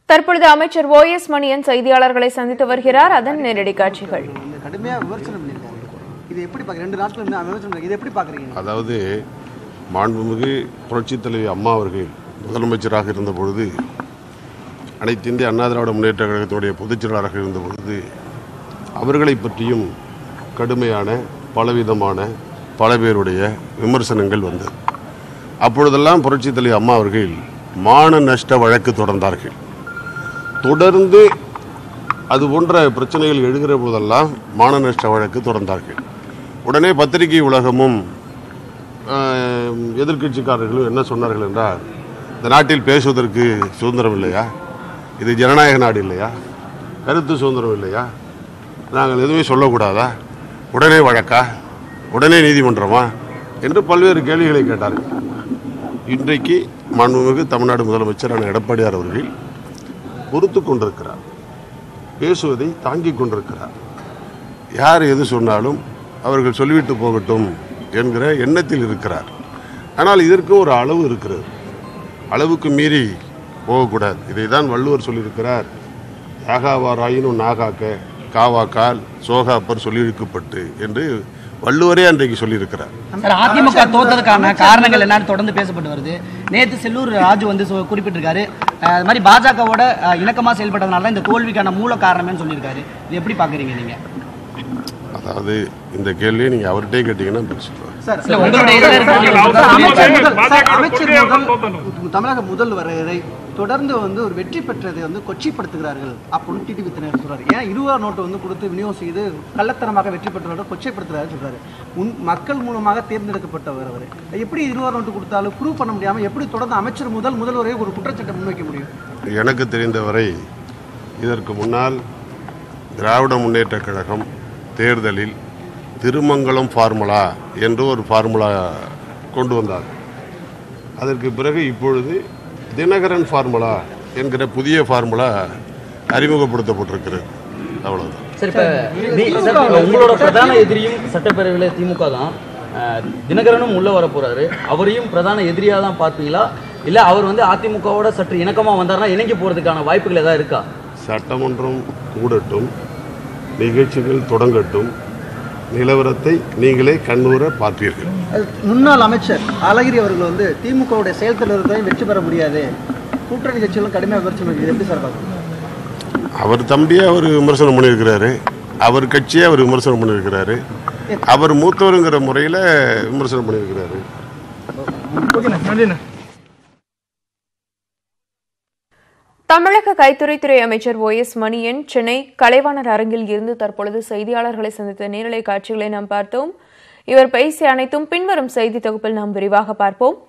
தற்பொழுது அமைச்சர் O S Maniyan செய்தியாளர்களை சந்தித்து வருகிறார் அதன் நேரடி காட்சிகள் இந்த கடுமையா விமர்சனம் பண்ணியிருக்காரு இது எப்படி பார்க்க ரெண்டு நாட்கள் இருந்து விமர்சனம் பண்ணி- இது எப்படி பாக்குறீங்க அதாவது மாண்புமிகு புரட்சித் தலைவி அம்மா அவர்கள் முதலமைச்சராக இருந்த பொழுது அனைத்து இந்திய அண்ணா திராவிட முன்னேற்ற கழகத்தினுடைய பொதுச் செயலாளராக இருந்த பொழுது அவர்களை பற்றியும் கடுமையான பலவிதமான பல பேருடைய விமர்சனங்கள் வந்தது அப்பொழுதெல்லாம் புரட்சித் தலைவி அம்மா அவர்கள் மான நஷ்ட வழக்கு தொடர்ந்தார்கள் தொடர்ந்து அது போன்ற பிரச்சனைகள் எழுகிற போதெல்லாம் மான நஷ்ட வழக்கு தொடர்ந்தார்கள் உடனே பத்திரிகை உலகமும் ஆஹ், எதிர்க்கட்சிக்காரர்களும் என்ன சொன்னார்கள் என்றால் இந்த நாட்டில் பேசுவதற்கு சுதந்திரம் இல்லையா இது ஜனநாயக நாடு இல்லையா கருத்து சுதந்திரம் இல்லையா நாங்கள் எதுவுமே சொல்லக்கூடாதா உடனே வழக்கா உடனே நீதிமன்றமா என்று பல்வேறு கேள்விகளை கேட்டார்கள் இன்றைக்கு மாண்புமிகு தமிழ்நாடு முதலமைச்சரான எடப்பாடியார் அவர்கள் பொறுத்து கொண்டிருக்கிறார் பேசுவதை தாங்கிக் கொண்டிருக்கிறார் யார் எது சொன்னாலும் அவர்கள் சொல்லிவிட்டு போகட்டும் என்கிற எண்ணத்தில் இருக்கிறார் ஆனால் இதற்கு ஒரு அளவு இருக்கிறது அளவுக்கு மீறி போகக்கூடாது இதை தான் வள்ளுவர் சொல்லியிருக்கிறார் யாகாவாராயினும் நாகாக்க காவாக்கால் சோகாப்பர் சொல்லியிருக்கப்பட்டு என்று வள்ளுவரே அன்றைக்கு சொல்லியிருக்கிறார் சார் அதிமுக தோத்ததுக்கான காரணங்கள் என்னன்னு தொடர்ந்து பேசப்பட்டு வருது நேத்து செல்லூர் ராஜு வந்து சொ- குறிப்பிட்டிருக்காரு அஹ், அது மாதிரி பாஜகவோட அஹ், இணக்கமா செயல்பட்டதுனால தான் இந்த தோல்விக்கான மூல காரணம்னு சொல்லியிருக்காரு இது எப்படி பாக்குறீங்க நீங்க அதாவது இந்த கேள்வியை நீங்கள் அவர்கிட்டே கேட்டிங்கன்னா பதில் சொல்லுவார் சார் இல்ல உங்களுடைய இதுல இருக்கிற சார், அமைச்சர் முதல்- சார், பாஜக அமைச்சர் கொள்கையால் தான் முதல் தமிழக முதல்வரை தொடர்ந்து வந்து ஒரு வெற்றி பெற்றதை வந்து கொச்சைப்படுத்துகிறார்கள் அப்படின்னு டிடிவி தினர் சொல்றாரு ஏன் இருபது நோட்டு வந்து கொடுத்து விநியோகம் செய்து கள்ளத்தனமாக வெற்றி பெற்றவரோட கொச்சைப்படுத்துறாரு சொல்றாரு உன் மக்கள் மூலமாக தேர்ந்தெடுக்கப்பட்டவர் அவர் எப்படி இருபது நோட்டு கொடுத்தாலும் ப்ரூவ் பண்ண முடியாம எப்படி தொடர்ந்து அமைச்சர் முதல் முதல்வரை ஒரு குற்றச்சாட்டை முன்வைக்க முடியும் எனக்கு தெரிந்தவரை இதற்கு முன்னால் திராவிட முன்னேற்றக் கழகம் தேர்தலில் திருமங்கலம் ஃபார்முலா என்று ஒரு ஃபார்முலா கொண்டு வந்தார் அதற்கு பிறகு இப்பொழுது தினகரன் ஃபார்முலா என்கிற புதிய ஃபார்முலா அறிமுகப்படுத்தப்பட்டிருக்கிறது அவ்வளவுதான் சரி இப்ப தி- சார், இப்ப உங்களோட பிரதான எதிரியும் சட்டப்பேரவையில் திமுக தான் அஹ், தினகரனும் உள்ள வர போறாரு அவரையும் பிரதான எதிரியா தான் பார்ப்பீங்களா இல்ல அவர் வந்து அதிமுகவோட சற்று இணக்கமா வந்தாருன்னா இணங்கி போறதுக்கான வாய்ப்புகள் ஏதாவது இருக்கா சட்டமன்றம் கூடட்டும் நிகழ்ச்சிகள் தொடங்கட்டும் நிலவரத்தை நீங்களே கண்ணூர பார்ப்பீர்கள் முன்னாள் அமைச்சர் அழகிரி அவர்கள் வந்து திமுகவுடைய செயல் தலைவர்களையும் வெற்றி பெற முடியாது கூட்டணி கட்சிகளும் கடுமையாக விமர்சனம் இது எப்படி சார் பார்க்கணும் அவர் தம்பியை அவர் விமர்சனம் பண்ணியிருக்கிறாரு அவர் கட்சியை அவர் விமர்சனம் பண்ணியிருக்கிறாரு அவர் மூத்தவருங்கிற முறையில் விமர்சனம் பண்ணியிருக்கிறாரு தமிழக கைத்தறித்துறை அமைச்சர் ஓ எஸ் மணியன் சென்னை கலைவாணர் அரங்கில் இருந்து தற்பொழுது செய்தியாளர்களை சந்தித்த நேரலை காட்சிகளை நாம் பார்த்தோம் இவர் பேசிய அனைத்தும் பின்வரும் செய்தி தொகுப்பில் நாம் விரிவாக பார்ப்போம்